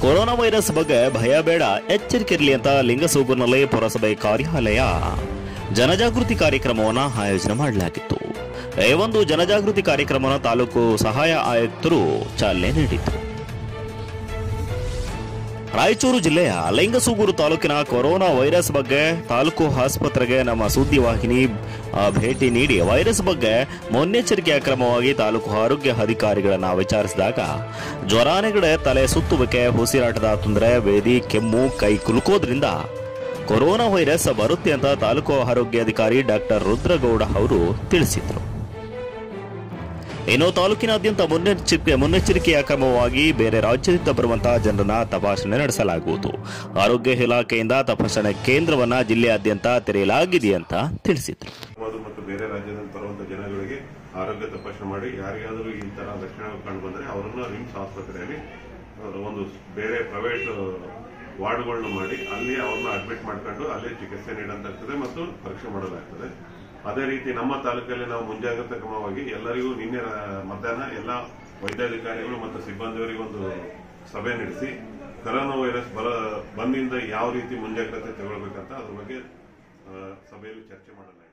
corona virus ಬಗ್ಗೆ ಭಯ ಬೇಡ ಎಚ್ಚರಿಕೆ ಇರಲಿ ಅಂತ ಲಿಂಗಸೂಗೂರಿನಲ್ಲಿ ಪುರಸಭೆ ಕಾರ್ಯಾಲಯ ಜನಜಾಗೃತಿ ಕಾರ್ಯಕ್ರಮವನ್ನು ಆಯೋಜನೆ ಮಾಡಲಾಗಿತ್ತು ಈ ಒಂದು ಜನಜಾಗೃತಿ ಕಾರ್ಯಕ್ರಮವನ್ನು ತಾಲೂಕು ಸಹಾಯ ಆಯುಕ್ತರು ಚಾಲನೆ ನೀಡಿದರು ರಾಯಚೂರು ಜಿಲ್ಲೆಯ ಲಿಂಗಸೂಗೂರು ತಾಲೂಕಿನ ಕೊರೋನಾ ವೈರಸ್ ಬಗ್ಗೆ ತಾಲೂಕು ಆಸ್ಪತ್ರೆಗೆ ನಮ್ಮ ಸುದ್ದಿವಾಹಿನಿ ಆ, ಭೇಟಿ ನೀಡಿ ವೈರಸ್ ಬಗ್ಗೆ ಮುನ್ನೆಚ್ಚರಿಕೆಯ ಕ್ರಮವಾಗಿ ತಾಲೂಕು ಆರೋಗ್ಯ ಅಧಿಕಾರಿಗಳನ್ನ ವಿಚಾರಿಸಿದಾಗ ಜ್ವರ ನೆಗಡೆ ತಲೆ ಸುತ್ತುವಿಕೆ ಉಸಿರಾಟದ ತೊಂದರೆ ಬೇದಿ ಕೆಮ್ಮು ಕೈ ಕುಲುಕೋದ್ರಿಂದ ಕೊರೋನಾ ವೈರಸ್ ಬರುತ್ತೆ ಅಂತ ತಾಲೂಕು ಆರೋಗ್ಯಾಧಿಕಾರಿ ಡಾಕ್ಟರ್ ರುದ್ರಗೌಡ ಅವರು ತಿಳಿಸಿದರು ಇನ್ನು ತಾಲೂಕಿನಾದ್ಯಂತ ಮುನ್ನೆಚ್ಚರಿಕೆ ಮುನ್ನೆಚ್ಚರಿಕೆಯ ಕ್ರಮವಾಗಿ ಬೇರೆ ರಾಜ್ಯದಿಂದ ಬರುವಂತಹ ಜನರನ್ನ ತಪಾಸಣೆ ನಡೆಸಲಾಗುವುದು ಆರೋಗ್ಯ ಇಲಾಖೆಯಿಂದ ತಪಾಸಣೆ ಕೇಂದ್ರವನ್ನ ಜಿಲ್ಲೆಯಾದ್ಯಂತ ತೆರೆಯಲಾಗಿದೆ ಅಂತ ತಿಳಿಸಿದರು ಅದು ಮತ್ತು ಬೇರೆ ರಾಜ್ಯದಿಂದ ಬರುವಂತ ಜನಗಳಿಗೆ ಆರೋಗ್ಯ ತಪಾಸಣೆ ಮಾಡಿ ಯಾರಿಗಾದರೂ ಈ ತರ ಲಕ್ಷಣಗಳು ಕಂಡು ಬಂದ್ರೆ ಅವರನ್ನ ರಿಮ್ಸ್ ಆಸ್ಪತ್ರೆಯಲ್ಲಿ ಆ, ಒಂದು ಬೇರೆ ಪ್ರೈವೇಟ್ ವಾರ್ಡ್ಗಳನ್ನ ಮಾಡಿ ಅಲ್ಲಿ ಅವ್ರನ್ನ ಅಡ್ಮಿಟ್ ಮಾಡ್ಕೊಂಡು ಅಲ್ಲಿ ಚಿಕಿತ್ಸೆ ನೀಡಲಾಗ್ತದೆ ಮತ್ತು ಪರೀಕ್ಷೆ ಮಾಡಲಾಗ್ತದೆ ಅದೇ ರೀತಿ ನಮ್ಮ ತಾಲೂಕಲ್ಲಿ ನಾವು ಮುಂಜಾಗ್ರತಾ ಕ್ರಮವಾಗಿ ಎಲ್ಲರಿಗೂ ನಿನ್ನೆ ರಾ- ಮಧ್ಯಾಹ್ನ ಎಲ್ಲ ವೈದ್ಯಾಧಿಕಾರಿಗಳು ಮತ್ತು ಸಿಬ್ಬಂದಿಯವರಿಗೆ ಒಂದು ಸಭೆ ನಡೆಸಿ ಕರೋನಾ ವೈರಸ್ ಬರ ಬಂದಿಂದ ಯಾವ ರೀತಿ ಮುಂಜಾಗ್ರತೆ ತಗೊಳ್ಬೇಕಂತ ಅದ್ರ ಬಗ್ಗೆ ಆ, ಸಭೆಯಲ್ಲಿ ಚರ್ಚೆ ಮಾಡಲಾಗಿದೆ